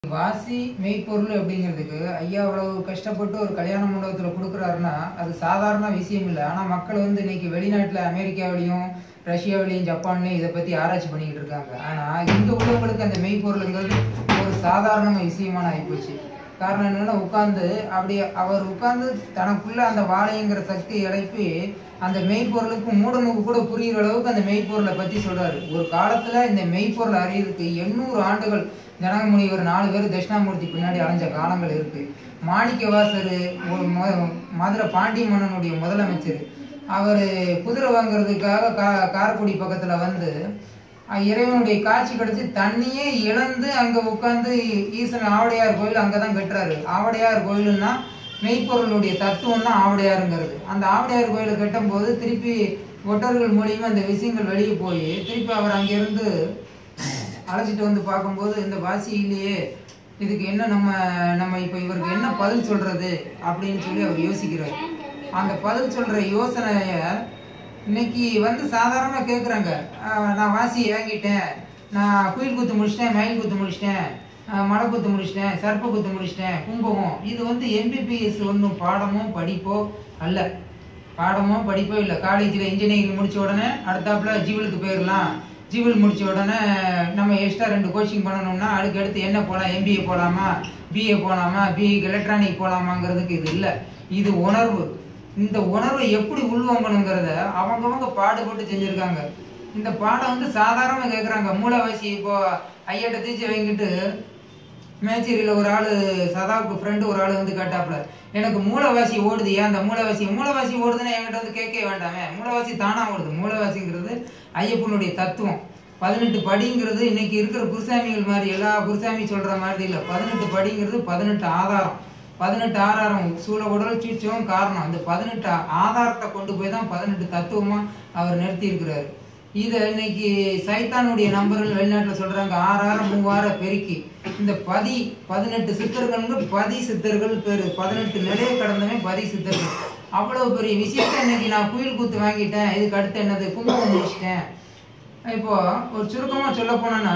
வாசி மெய்ப்பொருள் அப்படிங்கிறதுக்கு ஐயா அவ்வளவு கஷ்டப்பட்டு ஒரு கல்யாண மண்டபத்தில் கொடுக்குறாருன்னா அது சாதாரண விஷயம் இல்லை ஆனால் மக்கள் வந்து இன்னைக்கு வெளிநாட்டில் அமெரிக்காவிலையும் ரஷ்யாவிலையும் ஜப்பான்லையும் இதை பற்றி ஆராய்ச்சி பண்ணிக்கிட்டு இருக்காங்க ஆனால் இங்கே உள்ளவங்களுக்கு அந்த மெய்ப்பொருளுங்கிறது ஒரு சாதாரண விஷயமான ஆகிப்போச்சு காரணம் என்னன்னா உட்காந்து அப்படி அவர் உட்கார்ந்து தனக்குள்ள அந்த வாழைங்கிற சக்தி இழைப்பி அந்த மெய்ப்பொருளுக்கு மூடனுக்கு கூட புரியுற அளவுக்கு அந்த மெய்ப்பொருளை பத்தி சொல்றாரு ஒரு காலத்துல இந்த மெய்ப்பொருள் அறியறதுக்கு எண்ணூறு ஆண்டுகள் ஜனகமுனிவர் நாலு பேர் தட்சிணாமூர்த்தி பின்னாடி அலைஞ்ச காலங்கள் இருக்கு மாணிக்கவாசர் ஒரு மொ- மதுரை பாண்டிய மன்னனுடைய முதலமைச்சர் அவர் குதிரை வாங்குறதுக்காக கா காரைக்குடி பக்கத்துல வந்து அஹ் இறைவனுடைய காட்சி கிடைச்சு தண்ணியே இழந்து அங்க உட்கார்ந்து ஈசன் ஆவடையார் கோயில் அங்கதான் கட்டுறாரு ஆவடையார் கோயிலுன்னா மெய்ப்பொருளுடைய தத்துவம் தான் ஆவடையாருங்கிறது அந்த ஆவடையார் கோயிலை கட்டும்போது திருப்பி ஒட்டர்கள் மூலியமா அந்த விஷயங்கள் வெளியே போய் திருப்பி அவர் அங்கிருந்து அழைச்சிட்டு வந்து பார்க்கும்போது இந்த வாசி இல்லையே இதுக்கு என்ன நம்ம நம்ம இப்போ இவருக்கு என்ன பதில் சொல்றது அப்படின்னு சொல்லி அவர் யோசிக்கிறார் அந்த பதில் சொல்ற யோசனைய இன்னைக்கு வந்து சாதாரணமாக கேட்குறாங்க நான் வாசி வாங்கிட்டேன் நான் குயில் குத்து முடிச்சிட்டேன் மயில் குத்து முடிச்சிட்டேன் ஆஹ் மலை குத்து முடிச்சிட்டேன் சர்ப்ப குத்து முடிச்சிட்டேன் கும்பகம் இது வந்து எம்பிபிஎஸ் ஒன்றும் பாடமோ படிப்போ அல்ல பாடமோ படிப்போ இல்லை காலேஜில் இன்ஜினியரிங் முடிச்ச உடனே அடுத்தாப்புல ஜிவிலுக்கு போயிடலாம் ஜிவில் முடிச்ச உடனே நம்ம எக்ஸ்ட்ரா ரெண்டு கோச்சிங் பண்ணணும்னா அதுக்கு அடுத்து என்ன போகலாம் எம்பிஏ போகலாமா பிஏ போகலாமா பிஏ எலக்ட்ரானிக் போகலாமாங்கிறதுக்கு இது இல்லை இது உணர்வு இந்த உணர்வை எப்படி உள்வாங்கணுங்கிறத அவங்கவங்க பாடுபட்டு செஞ்சுருக்காங்க இந்த பாடம் வந்து சாதாரண கேட்குறாங்க மூலவாசி இப்போ ஐயாட்ட தீச்சு வாங்கிட்டு மேச்சேரியில் ஒரு ஆள் சதாவுக்கு ஃப்ரெண்டு ஒரு ஆள் வந்து கேட்டாப்புல எனக்கு மூலவாசி ஓடுது ஏன் அந்த மூலவாசி மூலவாசி ஓடுதுன்னா என்கிட்ட வந்து கேட்கவே வேண்டாமே மூலவாசி தானா ஓடுது மூலவாசிங்கிறது ஐயப்பனுடைய தத்துவம் பதினெட்டு படிங்கிறது இன்னைக்கு இருக்கிற குருசாமிகள் மாதிரி எல்லா குருசாமி சொல்ற மாதிரி இல்லை பதினெட்டு படிங்கிறது பதினெட்டு ஆதாரம் பதினெட்டு ஆதாரம் சூழ உடல் சூச்சம் காரணம் அந்த பதினெட்டு ஆதாரத்தை கொண்டு போய் தான் பதினெட்டு தத்துவமா அவர் நிறுத்தி இருக்கிறாரு இதை இன்னைக்கு சைத்தானுடைய நம்பர்கள் வெளிநாட்டில் சொல்றாங்க ஆறாயிரம் மூவாயிரம் பெருக்கி இந்த பதி பதினெட்டு சித்தர்கள் பதி சித்தர்கள் பேரு பதினெட்டு நிலையை கடந்தவன் பதி சித்தர்கள் அவ்வளவு பெரிய விஷயத்த இன்னைக்கு நான் குயில் கூத்து வாங்கிட்டேன் இதுக்கு அடுத்து என்னது குங்குமம் முடிச்சிட்டேன் இப்போ ஒரு சுருக்கமா சொல்ல போனோம்னா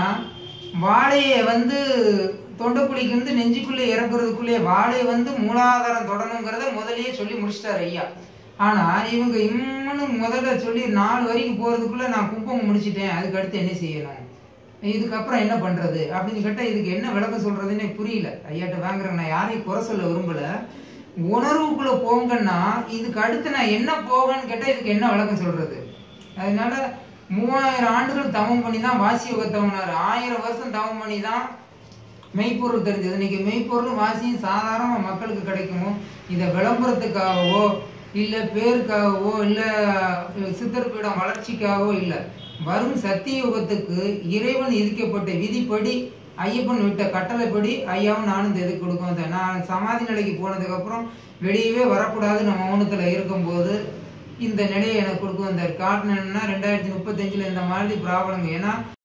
வாழையை வந்து தொண்டைக்குழிக்கு இருந்து நெஞ்சுக்குள்ளே இறக்குறதுக்குள்ளே வாழையை வந்து மூலாதாரம் தொடணுங்கிறத முதல்லயே சொல்லி முடிச்சிட்டாரு ஐயா ஆனா இவங்க இன்னும் முதல்ல சொல்லி நாலு வரைக்கும் போறதுக்குள்ள நான் கும்பம் முடிச்சிட்டேன் அதுக்கு அடுத்து என்ன செய்யணும் இதுக்கப்புறம் என்ன பண்றது அப்படின்னு கேட்டா இதுக்கு என்ன விளக்கம் சொல்றதுன்னு புரியல ஐயாட்ட வாங்குறேன் நான் யாரையும் குறை சொல்ல விரும்பல உணர்வுக்குள்ள போங்கன்னா இதுக்கு அடுத்து நான் என்ன போவேன்னு கேட்டா இதுக்கு என்ன விளக்கம் சொல்றது அதனால மூவாயிரம் ஆண்டுகள் தவம் பண்ணி தான் வாசி யுகத்தவனார் ஆயிரம் வருஷம் தவம் பண்ணி தான் மெய்ப்பொருள் தெரிஞ்சது இன்னைக்கு மெய்ப்பொருளும் வாசியும் சாதாரண மக்களுக்கு கிடைக்குமோ இதை விளம்பரத்துக்காகவோ இல்ல பேருக்காகவோ இல்ல சித்தர் பீடம் வளர்ச்சிக்காகவோ இல்ல வரும் சத்திய யுகத்துக்கு இறைவன் விதிக்கப்பட்ட விதிப்படி ஐயப்பன் விட்ட கட்டளைப்படி ஐயாவும் நானும் இந்த இதுக்கு கொடுக்க வந்தேன் நான் சமாதி நிலைக்கு போனதுக்கு அப்புறம் வெளியவே வரக்கூடாது நம்ம மௌனத்துல இருக்கும்போது இந்த நிலையை எனக்கு கொடுக்க வந்தார் காரணம் என்னன்னா ரெண்டாயிரத்தி முப்பத்தஞ்சுல இந்த மாதிரி ப்ராப்ளம் ஏன்னா